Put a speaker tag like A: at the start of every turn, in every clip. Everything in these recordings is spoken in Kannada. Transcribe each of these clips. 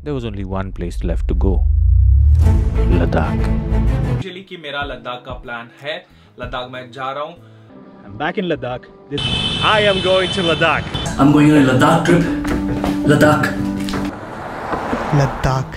A: there was only one place left to go Ladakh.
B: Actually कि मेरा लद्दाख का प्लान है लद्दाख में जा रहा हूँ
C: I'm back in Ladakh. This, I am going to Ladakh.
D: I'm going on a Ladakh trip. Ladakh.
E: Ladakh.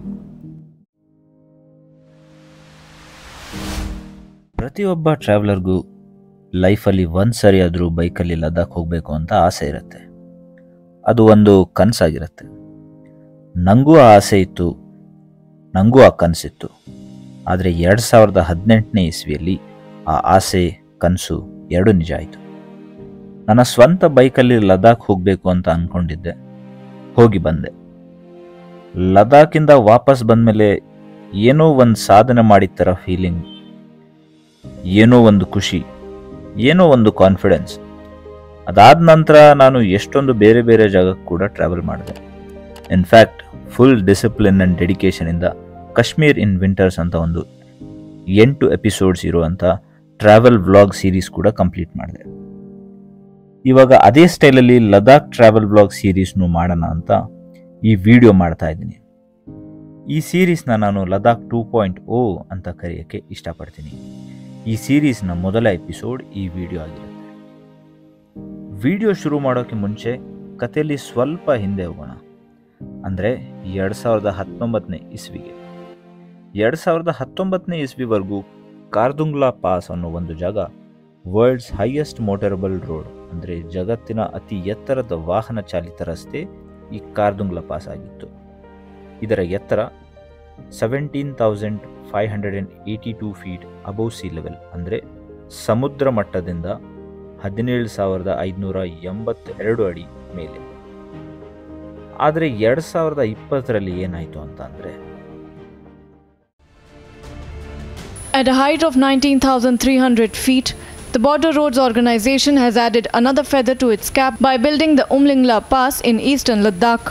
F: ಪ್ರತಿಯೊಬ್ಬ ಟ್ರಾವೆಲರ್ಗೂ ಲೈಫಲ್ಲಿ ಒಂದು ಸರಿ ಆದರೂ ಬೈಕಲ್ಲಿ ಲದ್ದಾಖ್ ಹೋಗಬೇಕು ಅಂತ ಆಸೆ ಇರುತ್ತೆ ಅದು ಒಂದು ಕನಸಾಗಿರುತ್ತೆ ನನಗೂ ಆ ಆಸೆ ಇತ್ತು ನನಗೂ ಆ ಕನಸಿತ್ತು ಆದರೆ ಎರಡು ಸಾವಿರದ ಹದಿನೆಂಟನೇ ಇಸ್ವಿಯಲ್ಲಿ ಆ ಆಸೆ ಕನಸು ಎರಡೂ ನಿಜ ಆಯಿತು ನನ್ನ ಸ್ವಂತ ಬೈಕಲ್ಲಿ ಲದ್ದಾಖ್ ಹೋಗಬೇಕು ಅಂತ ಅಂದ್ಕೊಂಡಿದ್ದೆ ಹೋಗಿ ಬಂದೆ ಲದ್ದಾಖಿಂದ ವಾಪಸ್ ಬಂದಮೇಲೆ ಏನೋ ಒಂದು ಸಾಧನೆ ಮಾಡಿದ ಥರ ಫೀಲಿಂಗ್ ಏನೋ ಒಂದು ಖುಷಿ ಏನೋ ಒಂದು ಕಾನ್ಫಿಡೆನ್ಸ್ ಅದಾದ ನಂತರ ನಾನು ಎಷ್ಟೊಂದು ಬೇರೆ ಬೇರೆ ಜಾಗಕ್ಕೆ ಕೂಡ ಟ್ರಾವೆಲ್ ಮಾಡಿದೆ ಇನ್ಫ್ಯಾಕ್ಟ್ ಫುಲ್ ಡಿಸಿಪ್ಲಿನ್ ಆ್ಯಂಡ್ ಡೆಡಿಕೇಶನಿಂದ ಕಾಶ್ಮೀರ್ ಇನ್ ವಿಂಟರ್ಸ್ ಅಂತ ಒಂದು ಎಂಟು ಎಪಿಸೋಡ್ಸ್ ಇರುವಂಥ ಟ್ರಾವೆಲ್ ವ್ಲಾಗ್ ಸೀರೀಸ್ ಕೂಡ ಕಂಪ್ಲೀಟ್ ಮಾಡಿದೆ ಇವಾಗ ಅದೇ ಸ್ಟೈಲಲ್ಲಿ ಲದಾಖ್ ಟ್ರಾವೆಲ್ ವ್ಲಾಗ್ ಸೀರೀಸ್ನು ಮಾಡೋಣ ಅಂತ ಈ ವಿಡಿಯೋ ಮಾಡ್ತಾ ಇದ್ದೀನಿ ಈ ಸೀರೀಸ್ನ ನಾನು ಲದಾಖ್ ಟೂ ಪಾಯಿಂಟ್ ಓ ಅಂತ ಕರೆಯೋಕ್ಕೆ ಇಷ್ಟಪಡ್ತೀನಿ ಈ ಸೀರೀಸ್ನ ಮೊದಲ ಎಪಿಸೋಡ್ ಈ ವಿಡಿಯೋ ಆಗಿರುತ್ತೆ ವಿಡಿಯೋ ಶುರು ಮಾಡೋಕ್ಕೆ ಮುಂಚೆ ಕಥೆಯಲ್ಲಿ ಸ್ವಲ್ಪ ಹಿಂದೆ ಹೋಗೋಣ ಅಂದರೆ ಎರಡು ಸಾವಿರದ ಹತ್ತೊಂಬತ್ತನೇ ಇಸ್ವಿಗೆ ಎರಡು ಸಾವಿರದ ಹತ್ತೊಂಬತ್ತನೇ ಇಸ್ವಿವರೆಗೂ ಕಾರ್ದುಂಗ್ಲಾ ಪಾಸ್ ಅನ್ನೋ ಒಂದು ಜಾಗ ವರ್ಲ್ಡ್ಸ್ ಹೈಯೆಸ್ಟ್ ಮೋಟರಬಲ್ ರೋಡ್ ಅಂದರೆ ಜಗತ್ತಿನ ಅತಿ ಎತ್ತರದ ವಾಹನ ಚಾಲಿತ ರಸ್ತೆ ಈ ಕಾರ್ದುಂಗ್ಲಾ ಪಾಸ್ ಆಗಿತ್ತು ಇದರ ಎತ್ತರ seventeen thousand five hundred and eighty two feet above sea level ಅಂದರೆ ಸಮುದ್ರ ಮಟ್ಟದಿಂದ ಹದಿನೇಳು ಸಾವಿರದ ಐದುನೂರ ಎಂಬತ್ತೆರಡು ಅಡಿ ಮೇಲೆ ಆದರೆ ಎರಡು ಸಾವಿರದ ಇಪ್ಪತ್ತರಲ್ಲಿ ಏನಾಯಿತು ಅಂತ ಅಂದರೆ
G: At a height of 19,300 feet, the Border Roads Organization has added another feather to its cap by building the Umlingla Pass in eastern Ladakh.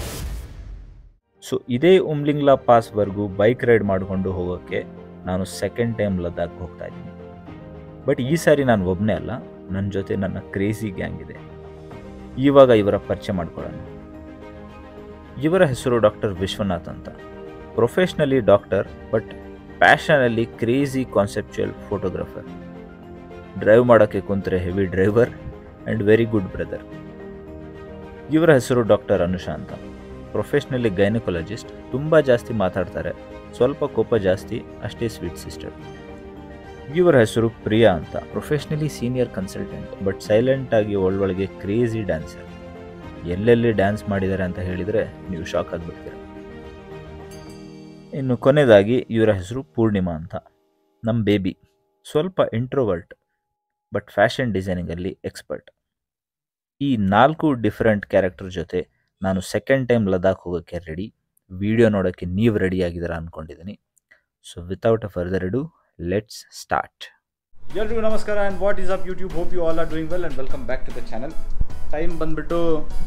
F: So ಇದೇ ಉಮ್ಲಿಂಗ್ಲಾ ಪಾಸ್ವರೆಗೂ ಬೈಕ್ ರೈಡ್ ಮಾಡಿಕೊಂಡು ಹೋಗೋಕ್ಕೆ ನಾನು ಸೆಕೆಂಡ್ ಟೈಮ್ ಲದ್ದಾಖ್ ಹೋಗ್ತಾ ಇದ್ದೀನಿ ಬಟ್ ಈ ಸಾರಿ ನಾನು ಒಬ್ಬನೇ ಅಲ್ಲ ನನ್ನ ಜೊತೆ ನನ್ನ ಕ್ರೇಜಿ ಗ್ಯಾಂಗ್ ಇದೆ ಇವಾಗ ಇವರ ಪರಿಚಯ ಮಾಡ್ಕೊಳ್ಳೋಣ ಇವರ ಹೆಸರು ಡಾಕ್ಟರ್ ವಿಶ್ವನಾಥ್ ಅಂತ professionally doctor but passionally crazy conceptual photographer drive ಮಾಡೋಕ್ಕೆ ಕುಂತರೆ heavy driver and very good brother ಇವರ ಹೆಸರು ಡಾಕ್ಟರ್ ಅನುಷಾ ಅಂತ ಪ್ರೊಫೆಷ್ನಲಿ ಗೈನಕೊಲಜಿಸ್ಟ್ ತುಂಬ ಜಾಸ್ತಿ ಮಾತಾಡ್ತಾರೆ ಸ್ವಲ್ಪ ಕೋಪ ಜಾಸ್ತಿ ಅಷ್ಟೇ ಸ್ವೀಟ್ ಸಿಸ್ಟರ್ ಇವರ ಹೆಸರು ಪ್ರಿಯಾ ಅಂತ professionally senior consultant but silent ಆಗಿ ಒಳೊಳಗೆ ಕ್ರೇಜಿ ಡ್ಯಾನ್ಸರ್ ಎಲ್ಲೆಲ್ಲಿ ಡ್ಯಾನ್ಸ್ ಮಾಡಿದ್ದಾರೆ ಅಂತ ಹೇಳಿದರೆ ನೀವು ಶಾಕ್ ಆಗಿಬಿಡ್ತೀರ ಇನ್ನು ಕೊನೆಯದಾಗಿ ಇವರ ಹೆಸರು ಪೂರ್ಣಿಮಾ ಅಂತ ನಮ್ಮ ಬೇಬಿ ಸ್ವಲ್ಪ ಇಂಟ್ರೋವರ್ಟ್ ಬಟ್ ಫ್ಯಾಷನ್ ಡಿಸೈನಿಂಗಲ್ಲಿ ಎಕ್ಸ್ಪರ್ಟ್ ಈ ನಾಲ್ಕು ಡಿಫರೆಂಟ್ ಕ್ಯಾರೆಕ್ಟರ್ ಜೊತೆ ನಾನು ಸೆಕೆಂಡ್ ಟೈಮ್ ಲದಾಖ್ ಹೋಗೋಕ್ಕೆ ರೆಡಿ ವಿಡಿಯೋ ನೋಡೋಕ್ಕೆ ನೀವು ರೆಡಿ ಆಗಿದ್ದೀರಾ ಅಂದ್ಕೊಂಡಿದ್ದೀನಿ so without a further do let's start
C: ಎಲ್ರಿಗೂ ನಮಸ್ಕಾರ and what is up YouTube hope you all are doing well and welcome back to the channel time ಬಂದುಬಿಟ್ಟು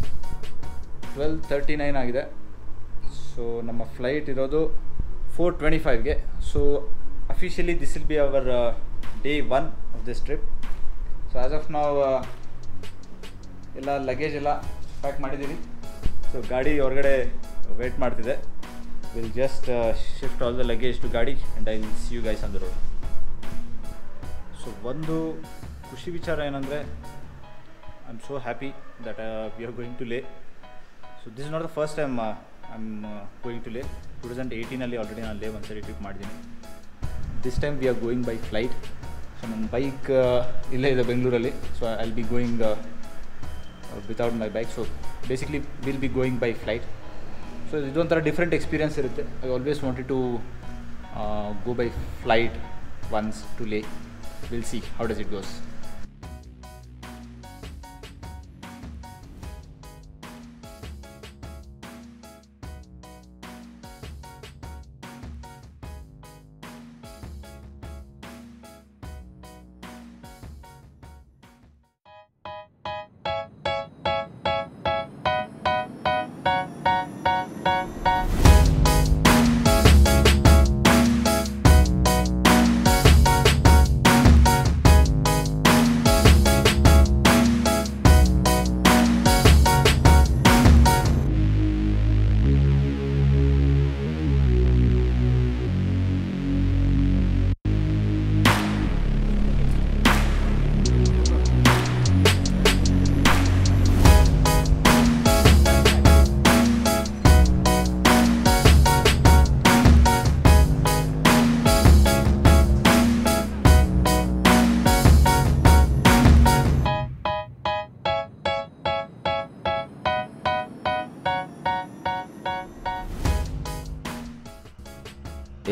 C: ಟ್ವೆಲ್ ತರ್ಟಿ ನೈನ್ ಆಗಿದೆ ಸೊ ನಮ್ಮ ಫ್ಲೈಟ್ ಇರೋದು ಫೋರ್ ಟ್ವೆಂಟಿ ಫೈವ್ಗೆ so officially this will be our day one of this trip so as of ನಾವು ಎಲ್ಲ ಲಗೇಜ್ ಎಲ್ಲ ಪ್ಯಾಕ್ ಮಾಡಿದ್ದೀವಿ ಸೊ ಗಾಡಿ ಹೊರಗಡೆ ವೇಟ್ ಮಾಡ್ತಿದೆ will just shift all the luggage to ಗಾಡಿ and I will see you guys on the road so ಒಂದು ಖುಷಿ ವಿಚಾರ ಏನಂದರೆ I am so happy that we are going to Leh so this is not the first time I am going to Leh two thousand ಏಯ್ಟೀನಲ್ಲಿ ಆಲ್ರೆಡಿ ನಾನು ಲೇ ಒಂದ್ಸರಿ ಟ್ರಿಪ್ ಮಾಡಿದ್ದೀನಿ this time we are going by flight so ನನ್ನ ಬೈಕ್ ಇಲ್ಲೇ ಇದೆ ಬೆಂಗಳೂರಲ್ಲಿ so I will be going without my bike so basically will be going by flight so ಇದೊಂಥರ ಡಿಫ್ರೆಂಟ್ ಎಕ್ಸ್ಪೀರಿಯನ್ಸ್ ಇರುತ್ತೆ I always wanted to go by flight once to Leh will see how does it goes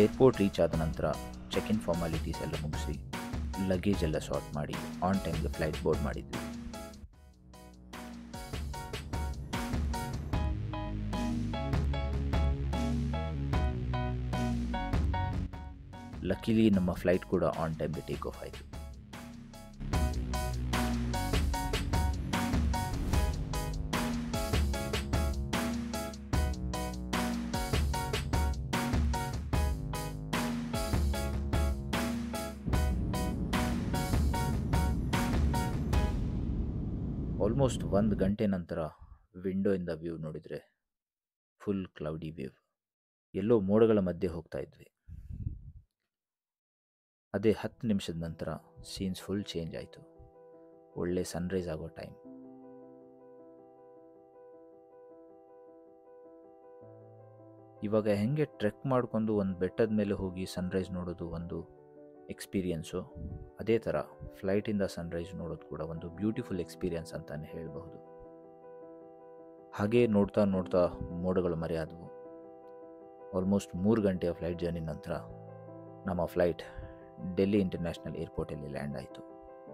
F: airport reach ಆದ ನಂತರ ಚೆಕ್ ಇನ್ ಫಾರ್ಮಾಲಿಟೀಸ್ ಎಲ್ಲ ಮುಗಿಸಿ ಲಗೇಜ್ ಎಲ್ಲ ಸಾರ್ಟ್ ಮಾಡಿ ಆನ್ ಟೈಮ್ಗೆ ಫ್ಲೈಟ್ ಬೋರ್ಡ್ ಮಾಡಿದ್ವಿ ಲಕ್ಕಿಲಿ ನಮ್ಮ ಫ್ಲೈಟ್ ಕೂಡ ಆನ್ ಟೈಮ್ಗೆ ಟೇಕ್ ಆಫ್ ಆಯಿತು ಆಲ್ಮೋಸ್ಟ್ ಒಂದು ಗಂಟೆ ನಂತರ ವಿಂಡೋಯಿಂದ ವ್ಯೂ ನೋಡಿದರೆ ಫುಲ್ ಕ್ಲೌಡಿ ವ್ಯೂ ಎಲ್ಲೋ ಮೋಡಗಳ ಮಧ್ಯೆ ಹೋಗ್ತಾ ಇದ್ವಿ ಅದೇ ಹತ್ತು ನಿಮಿಷದ ನಂತರ ಸೀನ್ಸ್ ಫುಲ್ ಚೇಂಜ್ ಆಯಿತು ಒಳ್ಳೆ ಸನ್ರೈಸ್ ಆಗೋ ಟೈಮ್ ಇವಾಗ ಹೆಂಗೆ ಟ್ರೆಕ್ ಮಾಡ್ಕೊಂಡು ಒಂದು ಬೆಟ್ಟದ ಮೇಲೆ ಹೋಗಿ ಸನ್ರೈಸ್ ನೋಡೋದು ಒಂದು ಎಕ್ಸ್ಪೀರಿಯನ್ಸು ಅದೇ ಥರ ಫ್ಲೈಟಿಂದ ಸನ್ರೈಸ್ ನೋಡೋದು ಕೂಡ ಒಂದು ಬ್ಯೂಟಿಫುಲ್ ಎಕ್ಸ್ಪೀರಿಯನ್ಸ್ ಅಂತಲೇ ಹೇಳಬಹುದು ಹಾಗೆ ನೋಡ್ತಾ ನೋಡ್ತಾ ಮೋಡಗಳು ಮರೆಯಾದವು ಆಲ್ಮೋಸ್ಟ್ ಮೂರು ಗಂಟೆಯ ಫ್ಲೈಟ್ ಜರ್ನಿ ನಂತರ ನಮ್ಮ ಫ್ಲೈಟ್ ಡೆಲ್ಲಿ ಇಂಟರ್ನ್ಯಾಷನಲ್ ಏರ್ಪೋರ್ಟಲ್ಲಿ ಲ್ಯಾಂಡ್ ಆಯಿತು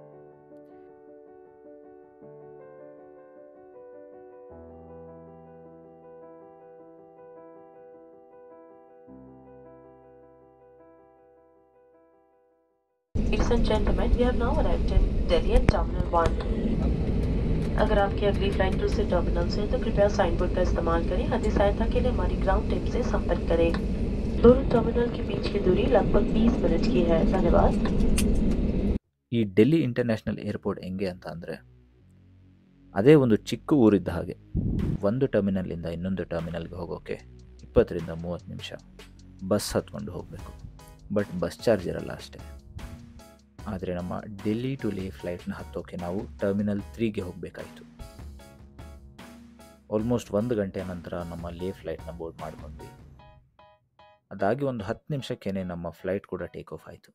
E: Ladies and gentlemen, we have now arrived in Delhi at Terminal 1. अगर आपकी अगली फ्लाइट दूसरे टर्मिनल से है तो कृपया साइन बोर्ड का इस्तेमाल करें अधिक सहायता के लिए हमारी ग्राउंड टीम से संपर्क करें दोनों टर्मिनल के बीच की दूरी लगभग 20 मिनट की है धन्यवाद
F: ಈ ಡೆಲ್ಲಿ ಇಂಟರ್ನ್ಯಾಷನಲ್ ಏರ್ಪೋರ್ಟ್ ಹೆಂಗೆ ಅಂತ ಅಂದರೆ ಅದೇ ಒಂದು ಚಿಕ್ಕ ಊರಿದ್ದ ಹಾಗೆ ಒಂದು ಟರ್ಮಿನಲ್ಲಿಂದ ಇನ್ನೊಂದು ಟರ್ಮಿನಲ್ಗೆ ಹೋಗೋಕ್ಕೆ ಇಪ್ಪತ್ತರಿಂದ ಮೂವತ್ತು ನಿಮಿಷ ಬಸ್ ಹತ್ಕೊಂಡು ಹೋಗಬೇಕು ಬಟ್ ಬಸ್ ಚಾರ್ಜ್ ಇರಲ್ಲ ಅಷ್ಟೇ ಆದರೆ ನಮ್ಮ ಡೆಲ್ಲಿ ಟು ಲೇ ಫ್ಲೈಟ್ನ ಹತ್ತೋಕೆ ನಾವು ಟರ್ಮಿನಲ್ ತ್ರೀಗೆ ಹೋಗಬೇಕಾಯಿತು ಆಲ್ಮೋಸ್ಟ್ ಒಂದು ಗಂಟೆಯ ನಂತರ ನಮ್ಮ ಲೇ ಫ್ಲೈಟ್ನ ಬೋರ್ಡ್ ಮಾಡ್ಕೊಂಡ್ವಿ ಅದಾಗಿ ಒಂದು ಹತ್ತು ನಿಮಿಷಕ್ಕೇ ನಮ್ಮ ಫ್ಲೈಟ್ ಕೂಡ ಟೇಕ್ ಆಫ್ ಆಯಿತು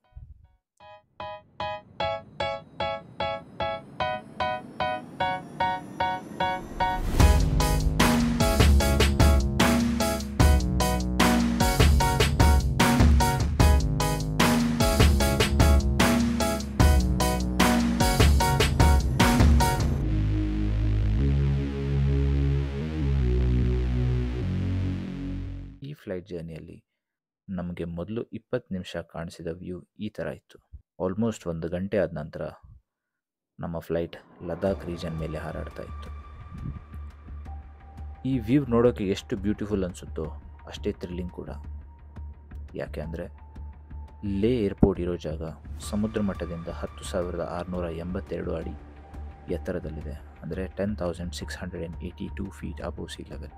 F: ಈ ಫ್ಲೈಟ್ ಜರ್ನಿಯಲ್ಲಿ ನಮಗೆ ಮೊದಲು ಇಪ್ಪತ್ತು ನಿಮಿಷ ಕಾಣಿಸಿದ ವ್ಯೂ ಈ ಥರ ಇತ್ತು ಆಲ್ಮೋಸ್ಟ್ ಒಂದು ಗಂಟೆ ಆದ ನಂತರ ನಮ್ಮ ಫ್ಲೈಟ್ ಲದಾಖ್ ರೀಜನ್ ಮೇಲೆ ಹಾರಾಡ್ತಾ ಇತ್ತು ಈ ವ್ಯೂ ನೋಡೋಕ್ಕೆ ಎಷ್ಟು ಬ್ಯೂಟಿಫುಲ್ ಅನಿಸುತ್ತೋ ಅಷ್ಟೇ ಥ್ರಿಲ್ಲಿಂಗ್ ಕೂಡ ಯಾಕೆ ಅಂದರೆ ಲೇ ಏರ್ಪೋರ್ಟ್ ಇರೋ ಜಾಗ ಸಮುದ್ರ ಮಟ್ಟದಿಂದ ಹತ್ತು ಸಾವಿರದ ಆರುನೂರ ಎಂಬತ್ತೆರಡು ಅಡಿ ಎತ್ತರದಲ್ಲಿದೆ ಅಂದರೆ ten thousand six hundred and eighty two feet above sea level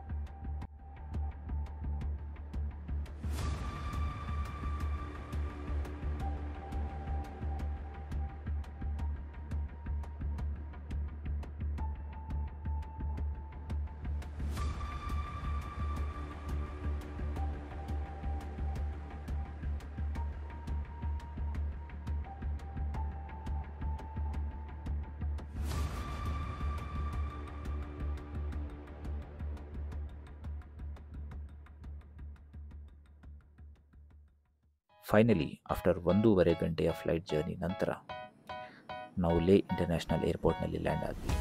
F: finally after ಒಂದೂವರೆ ಗಂಟೆಯ ಫ್ಲೈಟ್ ಜರ್ನಿ ನಂತರ ನಾವು ಲೇ ಇಂಟರ್ನ್ಯಾಷನಲ್ ಏರ್ಪೋರ್ಟ್ನಲ್ಲಿ ಲ್ಯಾಂಡ್ ಆದ್ವಿ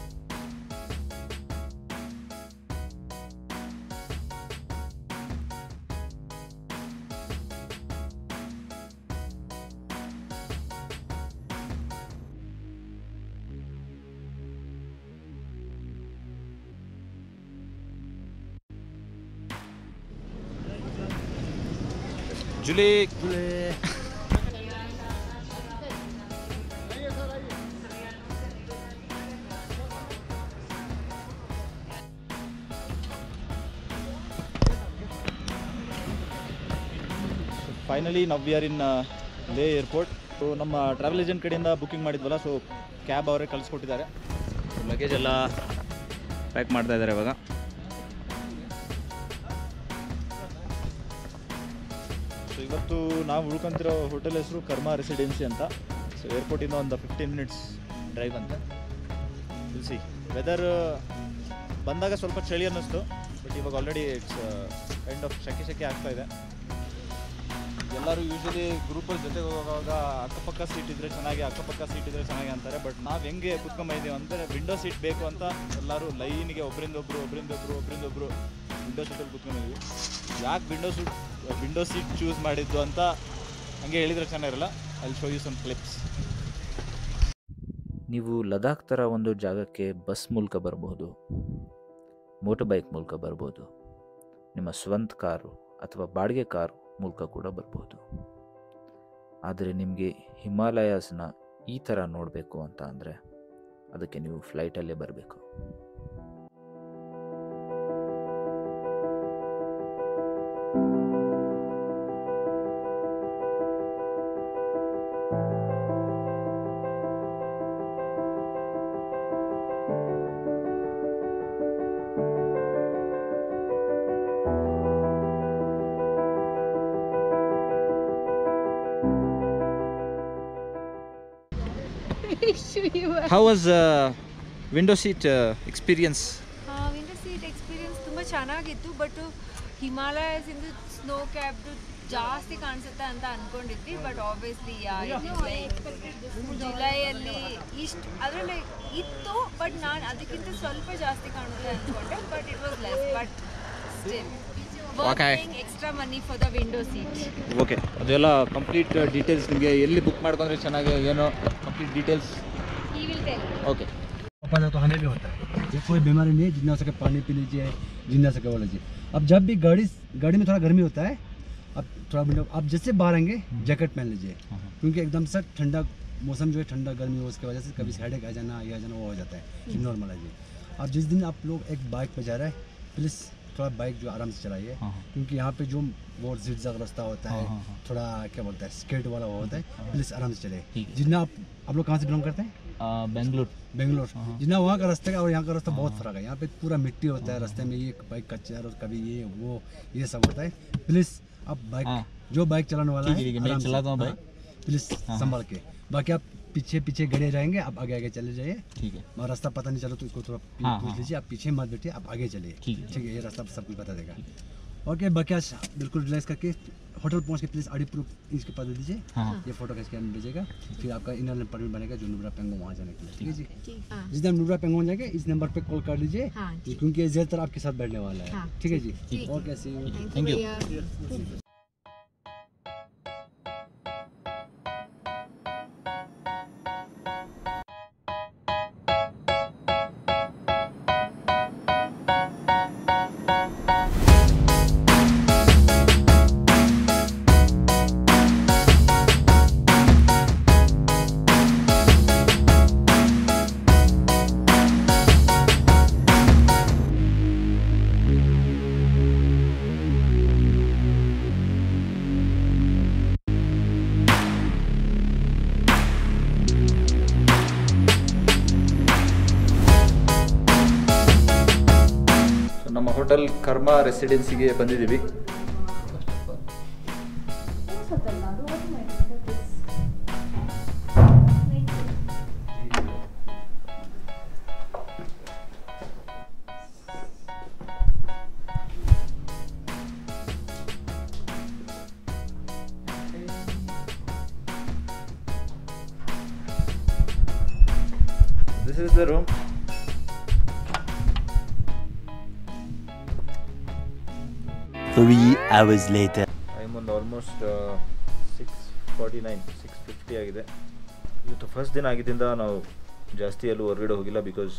C: ಜುಲಿ ಫೈನಲಿ ನಾವು we are in Leh airport so ನಮ್ಮ ಟ್ರಾವೆಲ್ ಏಜೆಂಟ್ ಕಡೆಯಿಂದ ಬುಕಿಂಗ್ ಮಾಡಿದ್ವಲ್ಲ ಸೊ ಕ್ಯಾಬ್ ಅವರೇ ಕಳಿಸ್ಕೊಟ್ಟಿದ್ದಾರೆ ಲಗೇಜ್ ಎಲ್ಲ ಪ್ಯಾಕ್ ಮಾಡ್ತಾ ಇದ್ದಾರೆ ಇವಾಗ ಸೊ ಇವತ್ತು ನಾವು ಉಳ್ಕೊಂತಿರೋ ಹೋಟೆಲ್ ಹೆಸರು ಕರ್ಮ ರೆಸಿಡೆನ್ಸಿ ಅಂತ ಸೊ ಏರ್ಪೋರ್ಟಿಂದ ಒಂದು ಫಿಫ್ಟೀನ್ ಮಿನಿಟ್ಸ್ ಡ್ರೈವ್ ಅಂತ ಸಿ ವೆದರ್ ಬಂದಾಗ ಸ್ವಲ್ಪ ಚಳಿ ಅನ್ನಿಸ್ತು ಬಟ್ ಇವಾಗ ಆಲ್ರೆಡಿ ಇಟ್ಸ್ ಕೈಂಡ್ ಆಫ್ ಶೆಕೆ ಶೆಕೆ ಆಗ್ತಾ ಇದೆ ಎಲ್ಲರೂ ಯೂಶಲಿ ಗ್ರೂಪಲ್ಲಿ ಜೊತೆಗೆ ಹೋಗುವಾಗ ಅಕ್ಕಪಕ್ಕ ಸೀಟ್ ಇದ್ದರೆ ಚೆನ್ನಾಗಿ ಅಕ್ಕಪಕ್ಕ ಸೀಟ್ ಇದ್ದರೆ ಚೆನ್ನಾಗಿ ಅಂತಾರೆ ಬಟ್ ನಾವು ಹೆಂಗೆ ಕುತ್ಕೊಂಬಂದಿದ್ದೀವಿ ಅಂದರೆ ವಿಂಡೋ ಸೀಟ್ ಬೇಕು ಅಂತ ಎಲ್ಲರೂ ಲೈನಿಗೆ ಒಬ್ಬರಿಂದ ಒಬ್ಬರು ಒಬ್ಬರಿಂದ ಒಬ್ಬರು ಒಬ್ಬರಿಂದ ಒಬ್ಬರು ವಿಂಡೋ ಸೀಟಲ್ಲಿ ಕುತ್ಕೊಂಡಿದ್ವಿ ಯಾಕೆ window seat window seat choose ಮಾಡಿದ್ದು ಅಂತ ಹಂಗೆ ಹೇಳಿದರೆ ಚೆನ್ನಾಗಿರಲ್ಲ ಅಲ್ಲಿ ಶೋ ಯು ಸಮ್ ಕ್ಲಿಪ್ಸ್
F: ನೀವು ಲದಾಖ್ ಥರ ಒಂದು ಜಾಗಕ್ಕೆ ಬಸ್ ಮೂಲಕ ಬರ್ಬೋದು ಮೋಟರ್ ಬೈಕ್ ಮೂಲಕ ಬರ್ಬೋದು ನಿಮ್ಮ ಸ್ವಂತ ಕಾರು ಅಥವಾ ಬಾಡಿಗೆ ಕಾರು ಮೂಲಕ ಕೂಡ ಬರ್ಬೋದು ಆದರೆ ನಿಮಗೆ ಹಿಮಾಲಯಾಸ್ನ ಈ ಥರ ನೋಡಬೇಕು ಅಂತ ಅಂದರೆ ಅದಕ್ಕೆ ನೀವು ಫ್ಲೈಟಲ್ಲೇ ಬರಬೇಕು
C: how was window seat experience
H: window seat experience ತುಂಬ ಚೆನ್ನಾಗಿತ್ತು ಬಟ್ ಹಿಮಾಲಯಸಿಂದ ಸ್ನೋ ಕ್ಯಾಬ್ದು ಜಾಸ್ತಿ ಕಾಣಿಸುತ್ತೆ ಅಂತ ಅನ್ಕೊಂಡಿದ್ವಿ ಬಟ್ ಆಬ್ವಿಯಸ್ಲಿ ಜುಲೈಯಲ್ಲಿ ಇಷ್ಟು ಅದರಲ್ಲಿ ಇತ್ತು ಬಟ್ ನಾನು ಅದಕ್ಕಿಂತ ಸ್ವಲ್ಪ ಜಾಸ್ತಿ ಕಾಣುತ್ತೆ ಅನ್ಕೊಂಡೆ but it was less but still
C: Okay.
H: Extra money for the window seat
C: okay ಅದೆಲ್ಲ ಕಂಪ್ಲೀಟ್ ಡೀಟೇಲ್ಸ್ ನಿಮಗೆ ಎಲ್ಲಿ ಬುಕ್ ಮಾಡ್ಕೊಂಡ್ರೆ ಚೆನ್ನಾಗಿ ಏನೋ ಕಂಪ್ಲೀಟ್ ಡೀಟೇಲ್ಸ್
H: ಈ ವಿಲ್ ಟೆಲ್
C: ಓಕೆ
I: पापा तो हमें भी होता है ये कोई बीमारी नहीं है जितना हो सके पानी पी लीजिए जितना सके वो लीजिए अब जब भी गाड़ी गाड़ी में थोड़ा गर्मी होता है अब थोड़ा विंडो आप जैसे बाहर आएंगे जैकेट पहन लीजिए क्योंकि एकदम से ठंडा मौसम जो है ठंडा गर्मी हो उसकी वजह से कभी हेडेक आ जाना ये आ जाना वो हो जाता है ये नॉर्मल है जी अब जिस दिन आप लोग एक बाइक पे जा रहे हैं प्लीज़ थोड़ा बाइक जो आराम से चलाइए क्योंकि यहाँ पे जो वो जिगजैग रास्ता होता है थोड़ा क्या बोलता है स्केट वाला वो होता है प्लीज़ आराम से चलिए जितना आप आप लोग कहाँ से बिलोंग करते हैं
C: ಬೆಂಗಳೂರು
I: बेंगलोर जितना वहाँ का रास्ते का और यहाँ का रास्ता बहुत फर्क है यहाँ पे पूरा मिट्टी होता है रास्ते में ये बाइक कच्चा और कभी ये वो ये सब होता है प्लीज आप बाइक जो बाइक चलाने वाला है आराम से, हाँ, प्लीज संभाल के बाकी आप पीछे पीछे गड़े जाएंगे आप आगे आगे चले जाइए
C: ठीक है
I: और रास्ता पता नहीं चलो तो इसको थोड़ा पी- पूछ लीजिए आप पीछे मत बैठिए आप आगे चलिए
C: ठीक है।
I: ठीक है ये रास्ता सब कुछ बता देगा ओके बाकी आज बिल्कुल रिलैक्स करके होटल पहुंच के प्लीज आड़ी प्रूफ इसके पास दे दीजिए ये फोटो खींच के हमें भेजिएगा फिर आपका इनर परमिट बनेगा जो नुब्रा पेंगो वहाँ जाने के लिए ठीक है जी जिस दिन नुब्रा पेंगो जाएंगे इस नंबर पे कॉल कर लीजिए
H: हाँ,
I: क्योंकि ये ज्यादातर आपके साथ बैठने वाला है
H: हाँ,
I: ठीक है जी okay see you
C: thank you
J: so ನಮ್ಮ ಹೋಟೆಲ್ ಕರ್ಮ ರೆಸಿಡೆನ್ಸಿಗೆ ಬಂದಿದ್ದೀವಿ this is the room
D: Three hours later.
J: Time ಒಂದು almost six forty nine six fifty ಆಗಿದೆ ಇವತ್ತು ಫಸ್ಟ್ ದಿನ ಆಗಿದ್ದರಿಂದ ನಾವು ಜಾಸ್ತಿ ಎಲ್ಲೂ ಹೊರಗಡೆ ಹೋಗಿಲ್ಲ ಬಿಕಾಸ್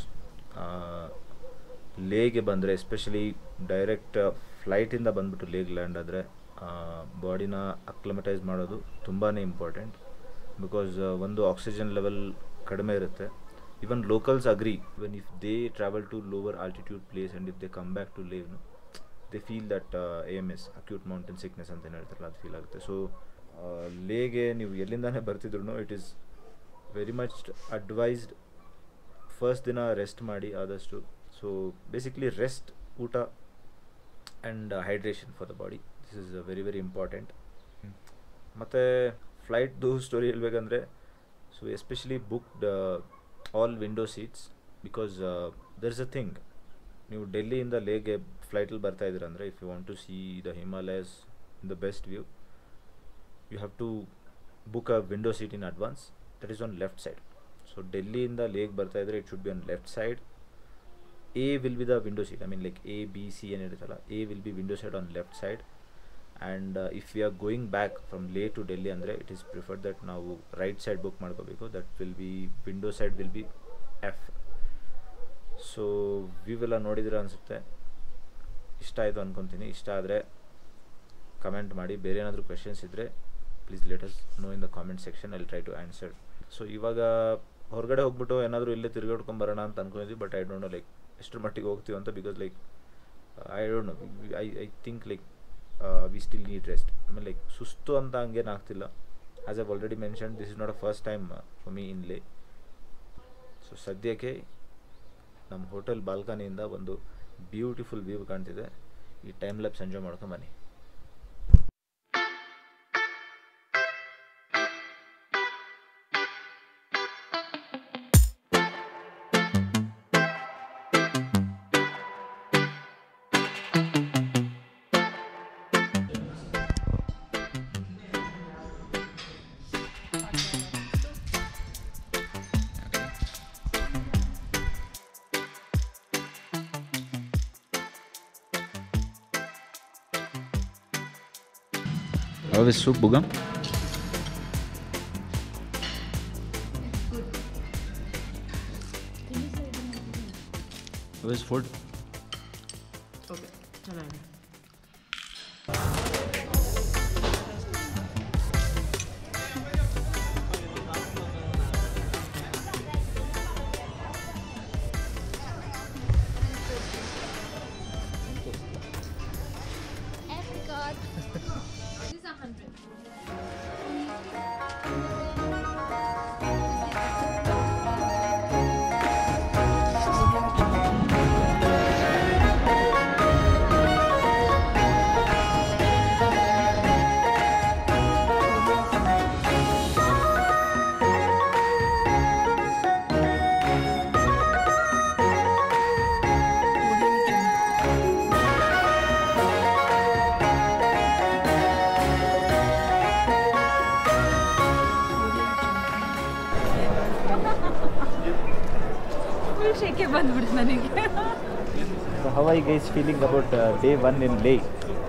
J: ಲೇಗೆ ಬಂದರೆ ಎಸ್ಪೆಷಲಿ ಡೈರೆಕ್ಟ್ ಫ್ಲೈಟಿಂದ ಬಂದ್ಬಿಟ್ಟು ಲೇಗ್ ಲ್ಯಾಂಡ್ ಆದರೆ ಬಾಡಿನ ಅಕ್ಲಮಟೈಸ್ ಮಾಡೋದು ತುಂಬಾ ಇಂಪಾರ್ಟೆಂಟ್ ಬಿಕಾಸ್ ಒಂದು ಆಕ್ಸಿಜನ್ ಲೆವೆಲ್ ಕಡಿಮೆ ಇರುತ್ತೆ even locals agree when if they travel to lower altitude place and if they come back to Leh they feel that A M S acute mountain sickness ಅಂತ ಏನು ಹೇಳ್ತಾರಲ್ಲ ಅದು ಫೀಲ್ ಆಗುತ್ತೆ ಸೊ ಲೇಗೆ ನೀವು ಎಲ್ಲಿಂದಾನೇ ಬರ್ತಿದ್ರು it is very much advised first ದಿನ ರೆಸ್ಟ್ ಮಾಡಿ ಆದಷ್ಟು ಸೊ ಬೇಸಿಕ್ಲಿ ರೆಸ್ಟ್ ಊಟ and hydration for the body this is very very important ಮತ್ತು ಫ್ಲೈಟ್ದು ಸ್ಟೋರಿ ಹೇಳ್ಬೇಕಂದ್ರೆ so especially booked all window seats because there is a thing ನೀವು ಡೆಲ್ಲಿಯಿಂದ ಲೇಗೆ ಫ್ಲೈಟಲ್ಲಿ ಬರ್ತಾ ಇದ್ದೀರ ಅಂದರೆ if you want to see the Himalayas the best view you have to book a window seat in advance that is on left side so ಡೆಲ್ಲಿಯಿಂದ ಲೇಕ್ ಬರ್ತಾ ಇದ್ರೆ it should be on left side A will be the window seat I mean like A B C ಏನಿರುತ್ತಲ್ಲ A will be window side on left side and if you are going back from Leh to Delhi ಅಂದರೆ ಇಟ್ ಈಸ್ ಪ್ರಿಫರ್ಡ್ ದಟ್ ನಾವು ರೈಟ್ ಸೈಡ್ ಬುಕ್ ಮಾಡ್ಕೋಬೇಕು that will be window side will be F so view ಎಲ್ಲ ನೋಡಿದ್ರೆ ಅನಿಸುತ್ತೆ ಇಷ್ಟ ಆಯಿತು ಅಂದ್ಕೊತೀನಿ ಇಷ್ಟ ಆದರೆ ಕಮೆಂಟ್ ಮಾಡಿ ಬೇರೆ ಏನಾದರೂ ಕ್ವೆಶನ್ಸ್ ಇದ್ದರೆ please let us know in the comment section ಅಲ್ಲಿ ಟ್ರೈ ಟು ಆನ್ಸರ್ ಸೊ ಇವಾಗ ಹೊರಗಡೆ ಹೋಗ್ಬಿಟ್ಟು ಏನಾದರೂ ಇಲ್ಲೇ ತಿರುಗಾಡ್ಕೊಂಡು ಬರೋಣ ಅಂತ ಅನ್ಕೊಂಡಿದ್ವಿ but I don't know like ಎಷ್ಟರ ಮಟ್ಟಿಗೆ ಹೋಗ್ತೀವಿ ಅಂತ because like I don't know I I think like we still need rest ಆಮೇಲೆ ಲೈಕ್ ಸುಸ್ತು ಅಂತ ಹಂಗೇನು ಆಗ್ತಿಲ್ಲ as I've already mention this is not a first time for me in Leh so ಸದ್ಯಕ್ಕೆ ನಮ್ಮ ಹೋಟೆಲ್ ಬಾಲ್ಕನಿಯಿಂದ ಒಂದು ಬ್ಯೂಟಿಫುಲ್ ವ್ಯೂ ಕಾಣ್ತಿದೆ ಈ ಟೈಮ್ ಲ್ಯಾಬ್ಸ್ ಎಂಜಾಯ್ ಮಾಡ್ಕೊಂಡು ಬನ್ನಿ
F: How is soup, Bugam? How is food?
H: ಶೇಕೆ ಬಂದ್ಬಿಡ್ತು ನನಗೆ
J: So how are you guys feeling about uh, day one in Leh?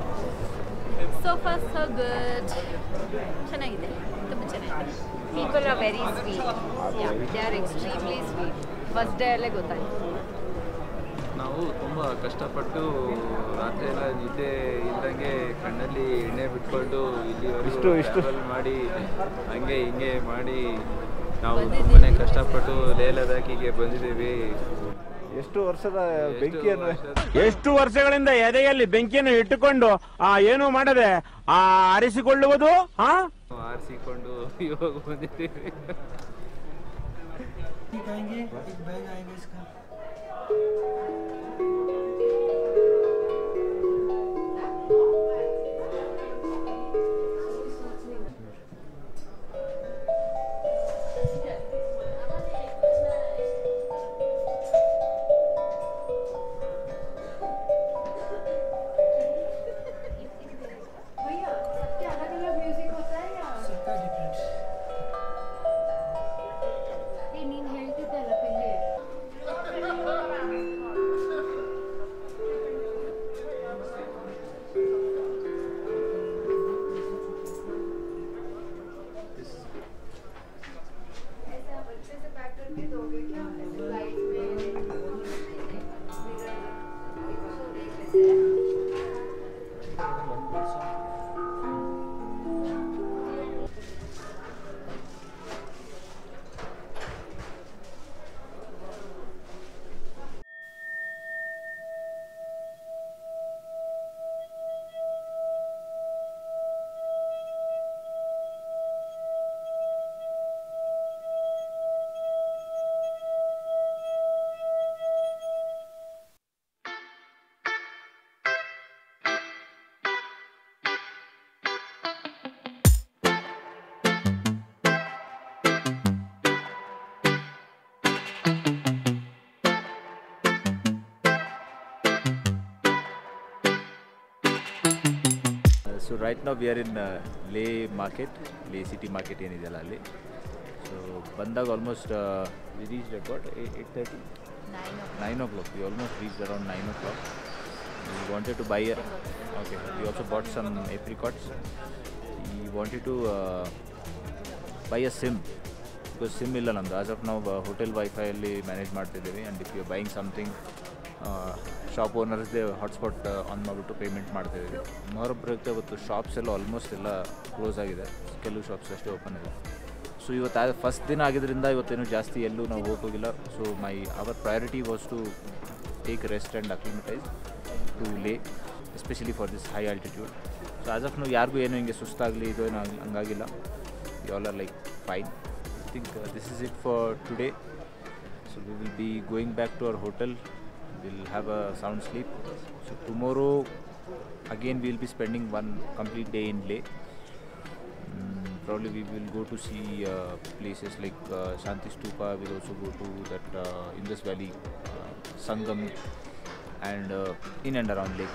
H: So far so good ಚೆನ್ನಾಗಿದೆ ತುಂಬ ಚೆನ್ನಾಗಿದೆ people are very sweet they are extremely sweet first day ಅಲ್ಲೇ ಗೊತ್ತಾಯ್ತು
K: ನಾವು ತುಂಬ ಕಷ್ಟಪಟ್ಟು ರಾತ್ರಿ ಎಲ್ಲ ನಿದ್ದೆ ಇಲ್ದಂಗೆ ಕಣ್ಣಲ್ಲಿ ಎಣ್ಣೆ ಬಿಟ್ಕೊಂಡು ಇಲ್ಲಿವರೆಗೂ
J: ಇಷ್ಟು- ಇಷ್ಟು-
K: travel ಮಾಡಿ ಹಂಗೆ ಹಿಂಗೆ ಮಾಡಿ ನಾವು ತುಂಬಾ ಕಷ್ಟಪಟ್ಟು ಲೇ ಲದಾಖಿಗೆ ಬಂದಿದ್ದೀವಿ
J: ಎಷ್ಟು ವರ್ಷದ ಬೆಂಕಿಯನ್ನು
L: ಎಷ್ಟು ವರ್ಷಗಳಿಂದ ಎದೆಯಲ್ಲಿ ಬೆಂಕಿಯನ್ನು ಇಟ್ಟುಕೊಂಡು ಆ ಏನು ಮಾಡದೆ ಆ ಆರಿಸಿಕೊಳ್ಳುವುದು ಹಾ
K: ಆರಿಸಿಕೊಂಡು ಇವಾಗ ಬಂದಿದ್ದೀವಿ
H: ನೀನು ಹೇಳ್ತಿದ್ದಲ್ಲ ಪಿಲ್ಲಿ
J: ರೈಟ್ ನಾವು we are in Leh market Leh city market ಏನಿದೆಯಲ್ಲ ಅಲ್ಲಿ ಸೊ ಬಂದಾಗ almost we reach about eight thirty nine o'clock we almost reach around nine o'clock we wanted to buy okay we also bought some apricots we wanted to buy a SIM because SIM ಇಲ್ಲ ನಮ್ಮದು ಆಸ್ ಆಫ್ ನಾವು ಹೋಟೆಲ್ ವೈಫೈಯಲ್ಲಿ ಮ್ಯಾನೇಜ್ ಮಾಡ್ತಿದ್ದೀವಿ and if you buying something shop ಓನರ್ಸ್ದೇ hotspot on ಮಾಡಿಬಿಟ್ಟು ಪೇಮೆಂಟ್ ಮಾಡ್ತಾಯಿದ್ದೀವಿ ಮೊಹರಂ ಪ್ರಯುಕ್ತ ಇವತ್ತು ಶಾಪ್ಸ್ ಎಲ್ಲ ಆಲ್ಮೋಸ್ಟ್ ಎಲ್ಲ ಕ್ಲೋಸ್ ಆಗಿದೆ ಕೆಲವು ಶಾಪ್ಸ್ ಅಷ್ಟೇ ಓಪನ್ ಇದೆ ಸೊ ಇವತ್ತು ಫಸ್ಟ್ ದಿನ ಆಗಿದ್ದರಿಂದ ಇವತ್ತೇನು ಜಾಸ್ತಿ ಎಲ್ಲೂ ನಾವು ಹೋಗೋಗಿಲ್ಲ so my our priority was to take rest and acclimatise to Leh especially for this high altitude so as of ನಾವು ಯಾರಿಗೂ ಏನು ಹಿಂಗೆ ಸುಸ್ತಾಗಲಿ ಇದು ಏನೋ ಹಂಗ್- ಹಂಗಾಗಿಲ್ಲ you all are like fine I think this is it for today so we will be going back to our hotel will have a sound sleep so tomorrow again will be spending one complete day ಇನ್ ಲೇ probably we will go to see uh, places like uh, Shanti Stupa. We'll also go to that uh, Indus Valley, uh, Sangam, and uh, in and around lake.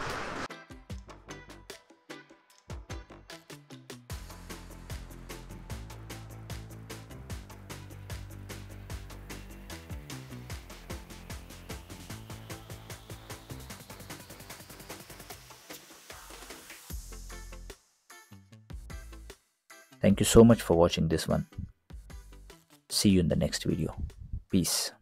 F: Thank you so much for watching this one. See you in the next video. Peace.